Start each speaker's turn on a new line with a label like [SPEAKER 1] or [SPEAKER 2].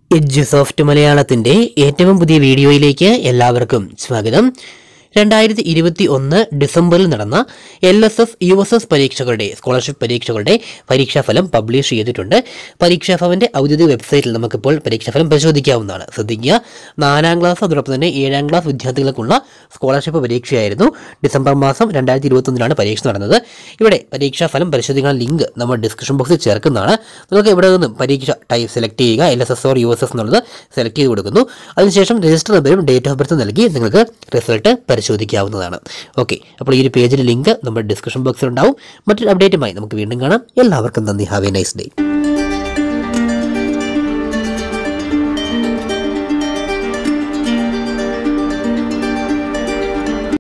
[SPEAKER 1] എഡ്ജുസോഫ്റ്റ് മലയാളത്തിന്റെ ഏറ്റവും പുതിയ വീഡിയോയിലേക്ക് എല്ലാവർക്കും സ്വാഗതം രണ്ടായിരത്തി ഇരുപത്തി ഒന്ന് ഡിസംബറിൽ നടന്ന L S S U S S പരീക്ഷകളുടെ സ്കോളർഷിപ്പ് പരീക്ഷകളുടെ പരീക്ഷാഫലം പബ്ലിഷ് ചെയ്തിട്ടുണ്ട് പരീക്ഷാഭവന്റെ ഔദ്യോഗിക വെബ്സൈറ്റിൽ നമുക്കിപ്പോൾ പരീക്ഷാഫലം പരിശോധിക്കാവുന്നതാണ് ശ്രദ്ധിക്കുക നാലാം ക്ലാസ് അതോടൊപ്പം തന്നെ ഏഴാം ക്ലാസ് വിദ്യാർത്ഥികൾക്കുള്ള സ്കോളർഷിപ്പ് പരീക്ഷയായിരുന്നു ഡിസംബർ മാസം രണ്ടായിരത്തി ഇരുപത്തൊന്നിലാണ് പരീക്ഷ നടന്നത് ഇവിടെ പരീക്ഷാഫലം പരിശോധിക്കാൻ ലിങ്ക് നമ്മൾ ഡിസ്ക്രിപ്ഷൻ ബോക്സിൽ ചേർക്കുന്നതാണ് നിങ്ങൾക്ക് ഇവിടെ നിന്നും പരീക്ഷ ടൈപ്പ് സെലക്ട് ചെയ്യുക L S S or U S S എന്നുള്ളത് സെലക്ട് ചെയ്ത് കൊടുക്കുന്നു അതിനുശേഷം രജിസ്റ്റർ നമ്പറും ഡേറ്റ് ഓഫ് ബർത്ത് നൽകി നിങ്ങൾക്ക് റിസൾട്ട് പരിശോധിക്കാവുന്നതാണ് ഓക്കെ അപ്പോൾ ഈ ഒരു പേജിലെ ലിങ്ക് നമ്മുടെ ഡിസ്ക്രിപ്ഷൻ ബോക്സിൽ ഉണ്ടാവും മറ്റൊരു അപ്ഡേറ്റുമായി നമുക്ക് വീണ്ടും കാണാം എല്ലാവർക്കും നന്ദി ഹാവ് എ നൈസ് ഡേ